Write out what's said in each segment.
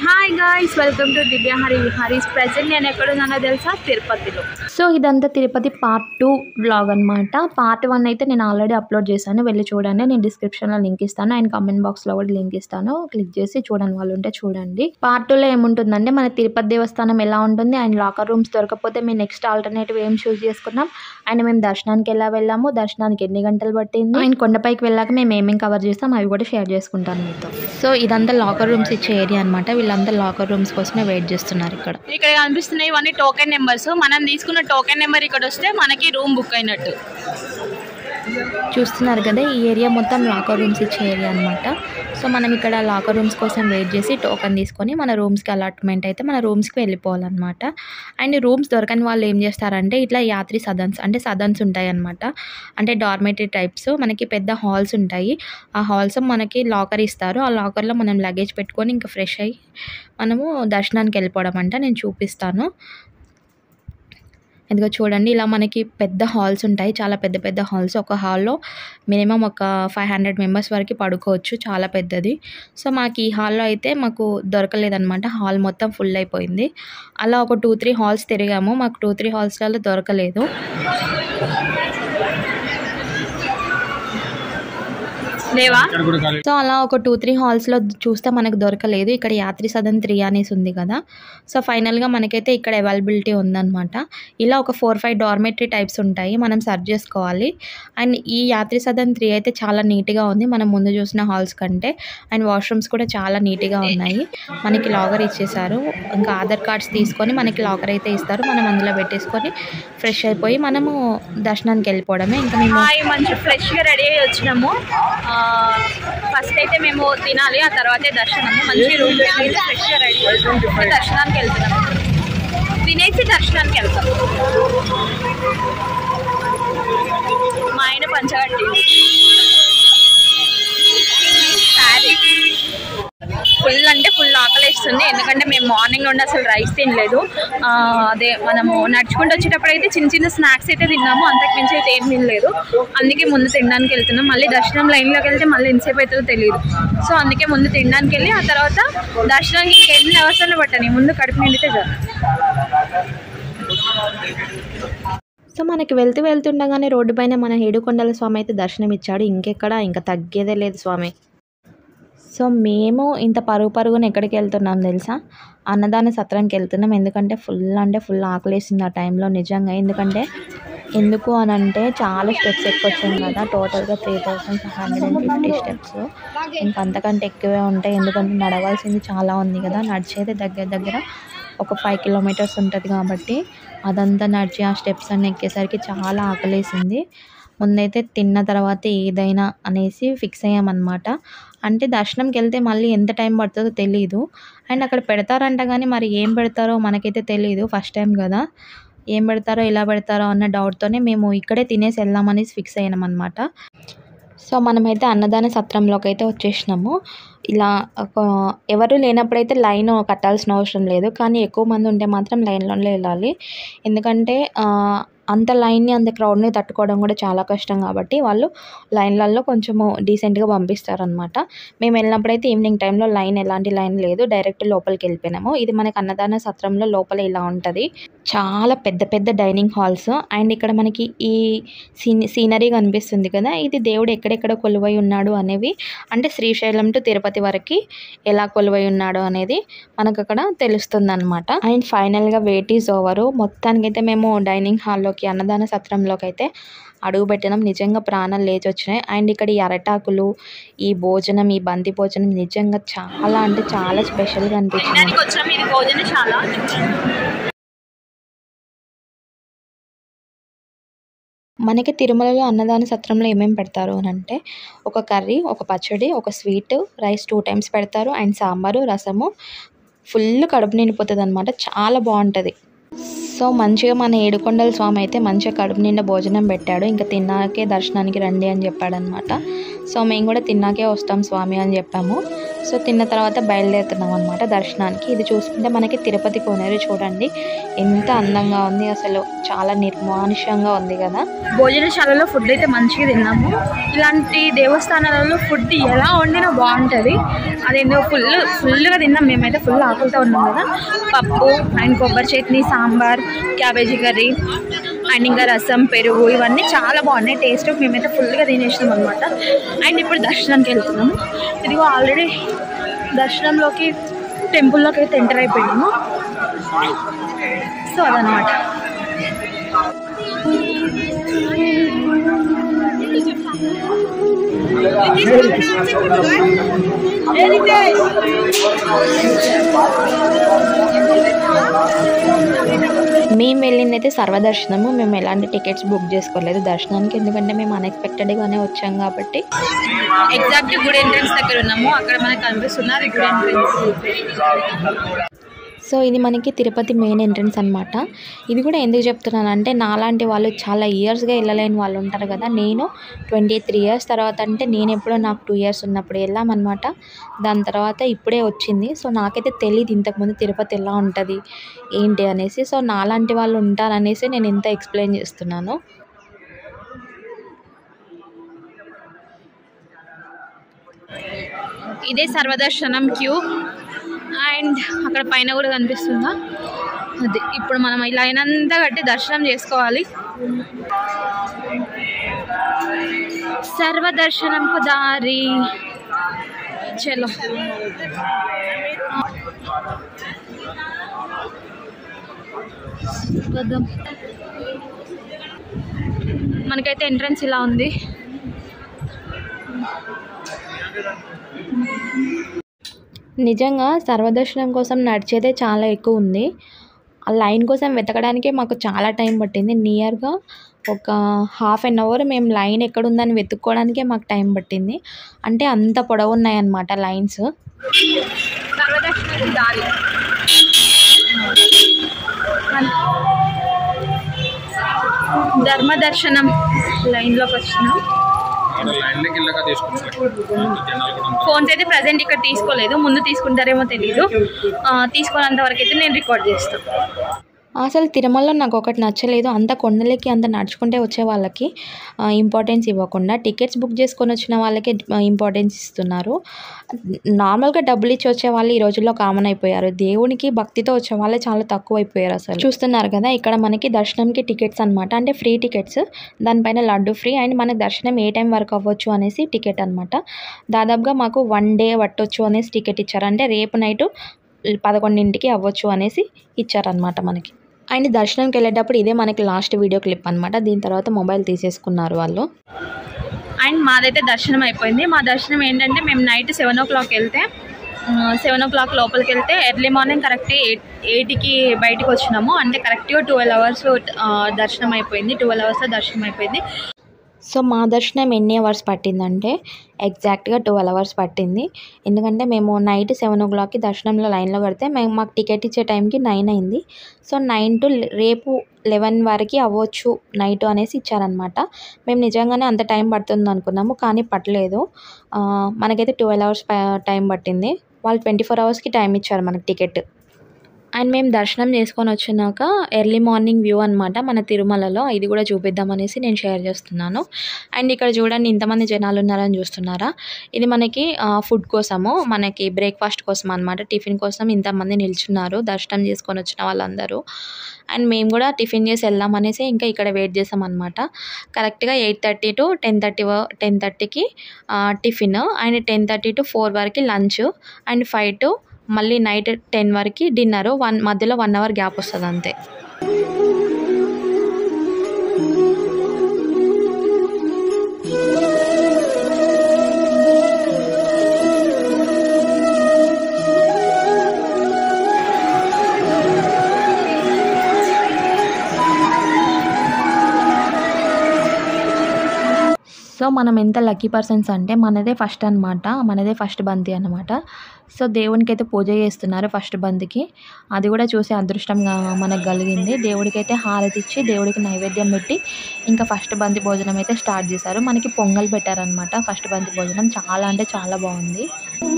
Hi guys welcome to Divyahari Viharis present నేను ఎక్కడున్నానో తెలుసా తిరుపతిలో సో ఇదంతా తిరుపతి పార్ట్ టూ బ్లాగ్ అనమాట పార్ట్ వన్ అయితే నేను ఆల్రెడీ అప్లోడ్ చేశాను వెళ్ళి చూడండి నేను డిస్క్రిప్షన్లో లింక్ ఇస్తాను అండ్ కామెంట్ బాక్స్లో కూడా లింక్ ఇస్తాను క్లిక్ చేసి చూడండి వాళ్ళు ఉంటే చూడండి పార్ట్ టూలో ఏముంటుందంటే మన తిరుపతి దేవస్థానం ఎలా ఉంటుంది అండ్ లాకర్ రూమ్స్ దొరకపోతే మేము నెక్స్ట్ ఆల్టర్నేటివ్ ఏం చూస్ చేసుకున్నాం అండ్ మేము దర్శనానికి ఎలా వెళ్ళాము దర్శనానికి ఎన్ని గంటలు పట్టింది అండ్ కొండపైకి వెళ్ళాక మేము ఏమేమి కవర్ చేస్తాం అవి కూడా షేర్ చేసుకుంటాను మీతో సో ఇదంతా లాకర్ రూమ్స్ ఇచ్చే ఏరియా అనమాట వీళ్ళంతా లాకర్ రూమ్స్ కోసమే వెయిట్ చేస్తున్నారు ఇక్కడ ఇక్కడ కనిపిస్తున్నాయి ఇవన్నీ టోకెన్ నెంబర్స్ మనం తీసుకున్న టోకెన్ నెంబర్ ఇక్కడ వస్తే మనకి రూమ్ బుక్ అయినట్టు చూస్తున్నారు కదా ఈ ఏరియా మొత్తం లాకర్ రూమ్స్ ఇచ్చే ఏరియా అనమాట సో మనం ఇక్కడ లాకర్ రూమ్స్ కోసం వెయిట్ చేసి టోకెన్ తీసుకొని మన రూమ్స్కి అలాట్మెంట్ అయితే మన రూమ్స్కి వెళ్ళిపోవాలన్నమాట అండ్ రూమ్స్ దొరకని వాళ్ళు ఏం చేస్తారంటే ఇట్లా యాత్రి సదన్స్ అంటే సదన్స్ ఉంటాయి అనమాట అంటే డార్మెటరీ టైప్స్ మనకి పెద్ద హాల్స్ ఉంటాయి ఆ హాల్స్ మనకి లాకర్ ఇస్తారు ఆ లాకర్లో మనం లగేజ్ పెట్టుకొని ఇంకా ఫ్రెష్ అయ్యి మనము దర్శనానికి వెళ్ళిపోవడం అంట నేను చూపిస్తాను ఇదిగో చూడండి ఇలా మనకి పెద్ద హాల్స్ ఉంటాయి చాలా పెద్ద పెద్ద హాల్స్ ఒక హాల్లో మినిమం ఒక ఫైవ్ హండ్రెడ్ మెంబర్స్ వరకు పడుకోవచ్చు చాలా పెద్దది సో మాకు ఈ హాల్లో అయితే మాకు దొరకలేదన్నమాట హాల్ మొత్తం ఫుల్ అయిపోయింది అలా ఒక టూ త్రీ హాల్స్ తిరిగాము మాకు టూ త్రీ హాల్స్లలో దొరకలేదు లేవా సో అలా ఒక టూ త్రీ హాల్స్లో చూస్తే మనకు దొరకలేదు ఇక్కడ యాత్రి సదన్ త్రీ అనేసి ఉంది కదా సో ఫైనల్గా మనకైతే ఇక్కడ అవైలబిలిటీ ఉందన్నమాట ఇలా ఒక ఫోర్ ఫైవ్ డార్మెటరీ టైప్స్ ఉంటాయి మనం సర్చ్ చేసుకోవాలి అండ్ ఈ యాత్రి సదన్ త్రీ అయితే చాలా నీట్గా ఉంది మనం ముందు చూసిన హాల్స్ కంటే అండ్ వాష్రూమ్స్ కూడా చాలా నీట్గా ఉన్నాయి మనకి లాకర్ ఇచ్చేసారు ఇంకా ఆధార్ కార్డ్స్ తీసుకొని మనకి లాకర్ అయితే ఇస్తారు మనం అందులో పెట్టేసుకొని ఫ్రెష్ అయిపోయి మనము దర్శనానికి వెళ్ళిపోవడమే ఇంకా మేము హాయ్ మంచి ఫ్రెష్గా రెడీ అయ్యి వచ్చినాము ఫస్ట్ అయితే మేము తినాలి ఆ తర్వాతే దర్శనము మంచి రూమ్ ఫ్రెష్గా రెడీ అయ్యి దర్శనానికి వెళ్తున్నాము తినేసి దర్శనానికి వెళ్తాం మా ఆయన పంచగట్టి శారీ ఫుల్ అంటే ఫుల్ ఆకలిస్తుంది ఎందుకంటే మేము మార్నింగ్ నుండి అసలు రైస్ తినలేదు ఆ, అదే మనము నడుచుకుంటూ వచ్చేటప్పుడు అయితే చిన్న చిన్న స్నాక్స్ అయితే తిన్నాము అంతకు మించి అయితే ఏం తినలేదు అందుకే ముందు తినడానికి వెళ్తున్నాం మళ్ళీ దర్శనం లైన్లోకి వెళ్తే మళ్ళీ ఎంతసేపు అవుతుందో తెలియదు సో అందుకే ముందు తినడానికి వెళ్ళి ఆ తర్వాత దర్శనానికి ఇంకెన్ని అవసరాలు పట్టని ముందు కడుపు నిండితే చాలు సో మనకి వెళ్తూ వెళ్తుండగానే రోడ్డు పైన మన ఏడుకొండల స్వామి అయితే దర్శనం ఇచ్చాడు ఇంకెక్కడ ఇంకా తగ్గేదే లేదు స్వామి సో మేము ఇంత పరుగు పరుగున ఎక్కడికి వెళ్తున్నాం తెలుసా అన్నదాన సత్రానికి వెళ్తున్నాం ఎందుకంటే ఫుల్ అంటే ఫుల్ ఆకలేసింది ఆ టైంలో నిజంగా ఎందుకంటే ఎందుకు అని అంటే చాలా స్టెప్స్ ఎక్కొచ్చాం కదా టోటల్గా three thousand five hundred and fifty steps ఇంకా అంతకంటే ఎక్కువే ఉంటాయి ఎందుకంటే నడవాల్సింది చాలా ఉంది కదా నడిచేది దగ్గర దగ్గర ఒక ఫైవ్ కిలోమీటర్స్ ఉంటుంది కాబట్టి అదంతా నడిచి ఆ స్టెప్స్ అన్ని ఎక్కేసరికి చాలా ఆకలేసింది ముందైతే తిన్న తర్వాత ఏదైనా అనేసి ఫిక్స్ అయ్యామన్నమాట అంటే దర్శనంకి వెళ్తే మళ్ళీ ఎంత టైం పడుతుందో తెలియదు అండ్ అక్కడ పెడతారంట కానీ మరి ఏం పెడతారో మనకైతే తెలియదు ఫస్ట్ టైం కదా ఏం పెడతారో ఎలా పెడతారో అన్న డౌట్తోనే మేము ఇక్కడే తినేసి వెళ్దామనేసి ఫిక్స్ అయ్యామన్నమాట సో మనమైతే అన్నదాన సత్రంలోకి అయితే వచ్చేసినాము ఇలా ఒక ఎవరు లేనప్పుడైతే లైన్ కట్టాల్సిన అవసరం లేదు కానీ ఎక్కువ మంది ఉంటే మాత్రం లైన్లోనే వెళ్ళాలి ఎందుకంటే ఆ, అంత లైన్ని అంత క్రౌడ్ని తట్టుకోవడం కూడా చాలా కష్టం కాబట్టి వాళ్ళు లైన్లలో కొంచెము డీసెంట్గా పంపిస్తారనమాట మేము వెళ్ళినప్పుడైతే ఈవినింగ్ టైంలో లైన్ ఎలాంటి లైన్ లేదు డైరెక్ట్ లోపలికి వెళ్ళిపోయినాము ఇది మనకి అన్నదాన సత్రంలో లోపల ఇలా ఉంటుంది చాలా పెద్ద పెద్ద డైనింగ్ హాల్స్ అండ్ ఇక్కడ మనకి ఈ సీన సీనరీ కనిపిస్తుంది కదా ఇది దేవుడు ఎక్కడెక్కడ కొలువై ఉన్నాడు అనేవి అంటే శ్రీశైలం టు తిరుపతి వరకు ఎలా కొలువై ఉన్నాడు అనేది మనకు అక్కడ తెలుస్తుంది అనమాట అండ్ ఫైనల్గా వెయిట్ ఈజ్ ఓవర్ మొత్తానికైతే మేము డైనింగ్ హాల్లోకి అన్నదాన సత్రంలోకి అయితే అడుగు పెట్టినాం నిజంగా ప్రాణాలు లేచి వచ్చినాయి అండ్ ఇక్కడ ఈ అరటాకులు ఈ భోజనం ఈ బంతి భోజనం నిజంగా చాలా అంటే చాలా స్పెషల్గా అనిపించింది తినడానికి వచ్చినాం ఇది భోజనశాల మనకి తిరుమలలో అన్నదాన సత్రంలో ఏమేమి పెడతారు అని అంటే ఒక కర్రీ ఒక పచ్చడి ఒక స్వీట్ రైస్ టూ టైమ్స్ పెడతారు అండ్ సాంబారు రసము ఫుల్ కడుపు నిండిపోతుంది అనమాట చాలా బాగుంటుంది సో మంచిగా మన ఏడుకొండల స్వామి అయితే మంచిగా కడుపు నిండా భోజనం పెట్టాడు ఇంకా తిన్నాకే దర్శనానికి రండి అని చెప్పాడనమాట సో మేము కూడా తిన్నాకే వస్తాం స్వామి అని చెప్పాము సో తిన్న తర్వాత బయలుదేరుతున్నాం అనమాట దర్శనానికి ఇది చూసుకుంటే మనకి తిరుపతి కోనేరు చూడండి ఎంత అందంగా ఉంది అసలు చాలా నిర్మానుష్యంగా ఉంది కదా భోజనశాలలో ఫుడ్ అయితే మంచిగా తిన్నాము ఇలాంటి దేవస్థానాలలో ఫుడ్ ఎలా వండినా బాగుంటుంది అదేందో ఫుల్ ఫుల్గా తిన్నాం మేమైతే ఫుల్ ఆకలితో ఉన్నాం కదా పప్పు అండ్ కొబ్బరి chutney sambar cabbage curry and ఇంకా రసం పెరుగు ఇవన్నీ చాలా బాగున్నాయి టేస్ట్ మేమైతే ఫుల్గా తినేసినాం అనమాట అండ్ ఇప్పుడు దర్శనానికి వెళ్తున్నాము ఇదిగో ఆల్రెడీ దర్శనంలోకి టెంపుల్లోకి అయితే ఎంటర్ అయిపోయాము సో అదనమాట మేము వెళ్ళిందైతే సర్వదర్శనము మేము ఎలాంటి టికెట్స్ బుక్ చేసుకోలేదు దర్శనానికి ఎందుకంటే మేము అన్ఎక్స్పెక్టెడ్గానే వచ్చాం కాబట్టి ఎగ్జాక్ట్ గుడి ఎంట్రన్స్ దగ్గర ఉన్నాము అక్కడ మనకు కనిపిస్తున్నారు గుడి ఎంట్రన్స్ సో ఇది మనకి తిరుపతి మెయిన్ ఎంట్రన్స్ అనమాట ఇది కూడా ఎందుకు చెప్తున్నాను అంటే నాలాంటి వాళ్ళు చాలా ఇయర్స్గా వెళ్ళలేని వాళ్ళు ఉంటారు కదా నేను ట్వంటీ త్రీ ఇయర్స్ తర్వాత అంటే నేను ఎప్పుడో నాకు టూ ఇయర్స్ ఉన్నప్పుడు వెళ్ళామన్నమాట దాని తర్వాత ఇప్పుడే వచ్చింది సో నాకైతే తెలియదు ఇంతకుముందు తిరుపతి ఎలా ఉంటుంది ఏంటి అనేసి సో నాలాంటి వాళ్ళు ఉంటారనేసి నేను ఇంత ఎక్స్ప్లెయిన్ చేస్తున్నాను ఇదే సర్వదర్శనం క్యూ అండ్ అక్కడ పైన కూడా కనిపిస్తుందా అది ఇప్పుడు మనం ఇలా అయినంతా కట్టి దర్శనం చేసుకోవాలి సర్వదర్శనంకు దారి చలో పదం. మనకైతే ఎంట్రన్స్ ఇలా ఉంది నిజంగా సర్వదర్శనం కోసం నడిచేదే చాలా ఎక్కువ ఉంది ఆ లైన్ కోసం వెతకడానికే మాకు చాలా టైం పట్టింది నియర్గా ఒక హాఫ్ అన్ అవర్ మేము లైన్ ఎక్కడుందని వెతుక్కోవడానికే మాకు టైం పట్టింది అంటే అంత పొడవు ఉన్నాయన్నమాట లైన్స్ సర్వదర్శనం దారి ధర్మ దర్శనం లైన్లోకి వచ్చినాం ఆడ లైన్లోకి వెళ్ళాక తీసుకుంటారు జనాలు కూడా ఉంటారు. ఫోన్స్ అయితే ప్రజెంట్ ఇక్కడ తీసుకోలేదు ముందు తీసుకుంటారేమో తెలియదు తీసుకోనంత వరకు అయితే నేను రికార్డ్ చేస్తాను అసలు తిరుమలలో నాకు ఒకటి నచ్చలేదు అంత కొండలకి అంత నడుచుకుంటే వచ్చే వాళ్ళకి ఇంపార్టెన్స్ ఇవ్వకుండా టికెట్స్ బుక్ చేసుకొని వచ్చిన వాళ్ళకి ఇంపార్టెన్స్ ఇస్తున్నారు నార్మల్గా డబ్బులు ఇచ్చి వచ్చే వాళ్ళు ఈ రోజుల్లో కామన్ అయిపోయారు దేవునికి భక్తితో వచ్చే వాళ్ళే చాలా తక్కువ అయిపోయారు అసలు చూస్తున్నారు కదా ఇక్కడ మనకి దర్శనంకి టికెట్స్ అనమాట అంటే ఫ్రీ టికెట్స్ దానిపైన లడ్డు ఫ్రీ అండ్ మనకి దర్శనం ఏ టైం వరకు అవ్వచ్చు అనేసి టికెట్ అనమాట దాదాపుగా మాకు వన్ డే పట్టొచ్చు అనేసి టికెట్ ఇచ్చారు అంటే రేపు నైట్ పదకొండింటికి అవ్వచ్చు అనేసి ఇచ్చారనమాట మనకి అండ్ దర్శనంకి వెళ్ళేటప్పుడు ఇదే మనకి లాస్ట్ వీడియో క్లిప్ అనమాట దీని తర్వాత మొబైల్ తీసేసుకున్నారు వాళ్ళు అండ్ మాదైతే దర్శనం అయిపోయింది మా దర్శనం ఏంటంటే మేము నైట్ సెవెన్ ఓ క్లాక్ వెళ్తే సెవెన్ ఓ క్లాక్ లోపలికి వెళ్తే ఎర్లీ మార్నింగ్ కరెక్ట్ ఎయిట్ ఎయిట్కి బయటకు వచ్చినాము అంటే కరెక్ట్గా ట్వెల్వ్ అవర్స్ దర్శనం అయిపోయింది ట్వెల్వ్ అవర్స్లో దర్శనం అయిపోయింది సో మా దర్శనం ఎన్ని అవర్స్ పట్టిందంటే ఎగ్జాక్ట్గా ట్వెల్వ్ అవర్స్ పట్టింది ఎందుకంటే మేము నైట్ సెవెన్ ఓ క్లాక్కి దర్శనంలో లైన్లో కడితే మేము మాకు టికెట్ ఇచ్చే టైంకి నైన్ అయింది సో నైన్ టు రేపు లెవెన్ వరకు అవ్వచ్చు నైట్ అనేసి ఇచ్చారనమాట మేము నిజంగానే అంత టైం పడుతుంది అనుకున్నాము కానీ పట్టలేదు ఆ, మనకైతే ట్వెల్వ్ అవర్స్ టైం పట్టింది వాళ్ళు ట్వంటీ ఫోర్ అవర్స్కి టైం ఇచ్చారు మనకి టికెట్ అండ్ మేము దర్శనం చేసుకొని వచ్చినాక ఎర్లీ మార్నింగ్ వ్యూ అనమాట మన తిరుమలలో ఇది కూడా చూపిద్దామనేసి నేను షేర్ చేస్తున్నాను అండ్ ఇక్కడ చూడండి ఇంతమంది జనాలు ఉన్నారని చూస్తున్నారా ఇది మనకి ఫుడ్ కోసము మనకి బ్రేక్ఫాస్ట్ కోసం అనమాట టిఫిన్ కోసం ఇంతమంది నిల్చున్నారు దర్శనం చేసుకొని వచ్చిన వాళ్ళందరూ అండ్ మేము కూడా టిఫిన్ చేసి వెళ్దామనేసి ఇంకా ఇక్కడ వెయిట్ చేసాం అనమాట కరెక్ట్గా eight thirty to ten thirty ten థర్టీకి tiffin and ten thirty to four వరకు లంచ్ అండ్ ఫైవ్ టు మళ్ళీ నైట్ టెన్ వరకు డిన్నర్ వన్ మధ్యలో వన్ అవర్ గ్యాప్ వస్తుంది అంతే సో మనం ఎంత లక్కీ పర్సన్స్ అంటే మనదే ఫస్ట్ అనమాట మనదే ఫస్ట్ బంతి అనమాట సో దేవునికి అయితే పూజ చేస్తున్నారు ఫస్ట్ బంతికి అది కూడా చూసే అదృష్టంగా మనకు కలిగింది దేవుడికి అయితే హారతి ఇచ్చి దేవుడికి నైవేద్యం పెట్టి ఇంకా ఫస్ట్ బంతి భోజనం అయితే స్టార్ట్ చేశారు మనకి పొంగల్ పెట్టారనమాట ఫస్ట్ బంతి భోజనం చాలా అంటే చాలా బాగుంది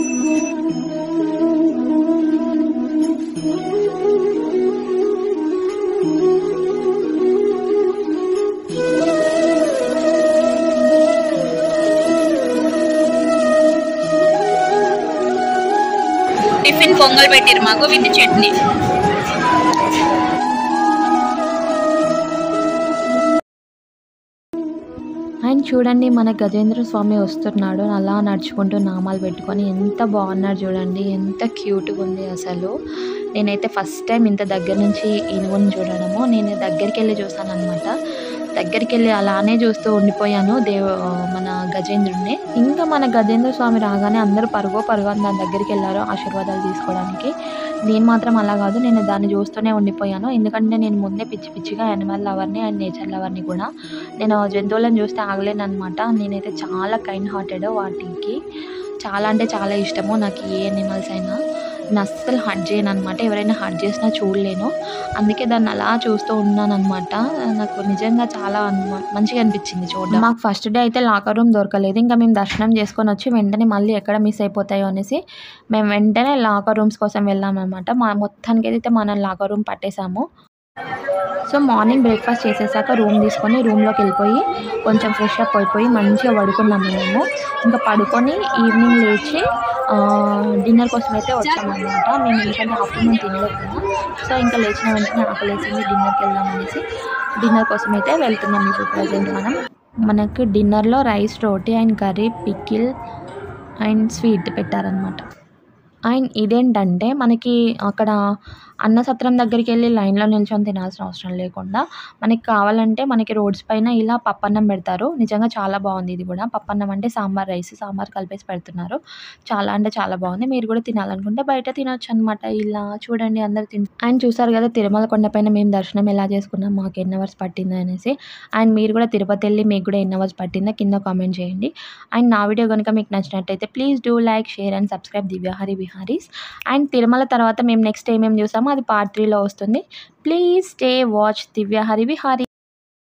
టిఫిన్ పొంగల్ పెట్టిరు మాకు విత్ చట్నీ అండ్ చూడండి మన గజేంద్ర స్వామి వస్తున్నాడు అలా నడుచుకుంటూ నామాలు పెట్టుకొని ఎంత బాగున్నాడు చూడండి ఎంత క్యూట్గా ఉంది అసలు నేనైతే ఫస్ట్ టైం ఇంత దగ్గర నుంచి ఈనుగుని చూడడము నేను దగ్గరికి వెళ్ళి చూసాను అనమాట దగ్గరికి వెళ్ళి అలానే చూస్తూ ఉండిపోయాను దేవ మన గజేంద్రుడిని ఇంకా మన గజేంద్ర స్వామి రాగానే అందరూ పరుగో పరుగో అని దాని దగ్గరికి వెళ్ళారు ఆశీర్వాదాలు తీసుకోవడానికి నేను మాత్రం అలా కాదు నేను దాన్ని చూస్తూనే ఉండిపోయాను ఎందుకంటే నేను ముందే పిచ్చి పిచ్చిగా యానిమల్ లవర్ని అండ్ నేచర్ లవర్ని కూడా నేను జంతువులను చూస్తే ఆగలేను అనమాట నేనైతే చాలా కైండ్ హార్టెడ్ వాటికి చాలా అంటే చాలా ఇష్టము నాకు ఏ యానిమల్స్ అయినా నేను అస్సలు హర్ట్ చేయను అనమాట ఎవరైనా హర్ట్ చేసినా చూడలేను అందుకే దాన్ని అలా చూస్తూ ఉన్నాను అనమాట నాకు నిజంగా చాలా అన్మ- మంచిగా అనిపించింది చూడడం మాకు ఫస్ట్ డే అయితే లాకర్ రూమ్ దొరకలేదు ఇంకా మేము దర్శనం చేసుకొని వచ్చి వెంటనే మళ్ళీ ఎక్కడ మిస్ అయిపోతాయో అనేసి మేము వెంటనే లాకర్ రూమ్స్ కోసం వెళ్ళామన్నమాట మా మొత్తానికి అయితే మనం లాకర్ రూమ్ పట్టేశాము సో మార్నింగ్ బ్రేక్ఫాస్ట్ చేసేసాక రూమ్ తీసుకొని రూమ్లోకి వెళ్ళిపోయి కొంచెం ఫ్రెష్ అప్ అయిపోయి మంచిగా పడుకున్నాము మేము ఇంకా పడుకొని ఈవినింగ్ లేచి డిన్నర్ కోసం అయితే వచ్చామన్నమాట మేము ఎందుకంటే ఆఫ్టర్నూన్ తినలేదు కదా సో ఇంకా లేచిన వెంటనే ఆకలేసింది డిన్నర్కి వెళ్దామనేసి డిన్నర్ కోసం అయితే వెళ్తున్నాం ఇప్పుడు ప్రజెంట్ మనం మనకు డిన్నర్లో rice roti and curry pickle and sweet పెట్టారనమాట అండ్ ఇదేంటంటే మనకి అక్కడ అన్న సత్రం దగ్గరికి వెళ్ళి లైన్లో నిల్చొని తినాల్సిన అవసరం లేకుండా మనకి కావాలంటే మనకి రోడ్స్ పైన ఇలా పప్పన్నం పెడతారు నిజంగా చాలా బాగుంది ఇది కూడా పప్పన్నం అంటే సాంబార్ రైస్ సాంబార్ కలిపేసి పెడుతున్నారు చాలా అంటే చాలా బాగుంది మీరు కూడా తినాలనుకుంటే బయట తినొచ్చు అనమాట ఇలా చూడండి అందరు తిన్ అండ్ చూసారు కదా తిరుమల కొండపైన మేము దర్శనం ఎలా చేసుకున్నాం మాకు ఎన్ని అవర్స్ పట్టింది అనేసి అండ్ మీరు కూడా తిరుపతి వెళ్ళి మీకు కూడా ఎన్ని అవర్స్ పట్టిందో కింద కామెంట్ చేయండి అండ్ నా వీడియో కనుక మీకు నచ్చినట్టయితే please do like share and subscribe Divyahari Biharis and Tirumala తర్వాత మేము నెక్స్ట్ ఏమేమి చూసామో అది పార్ట్ త్రీలో వస్తుంది please stay watch Divyahari Bihari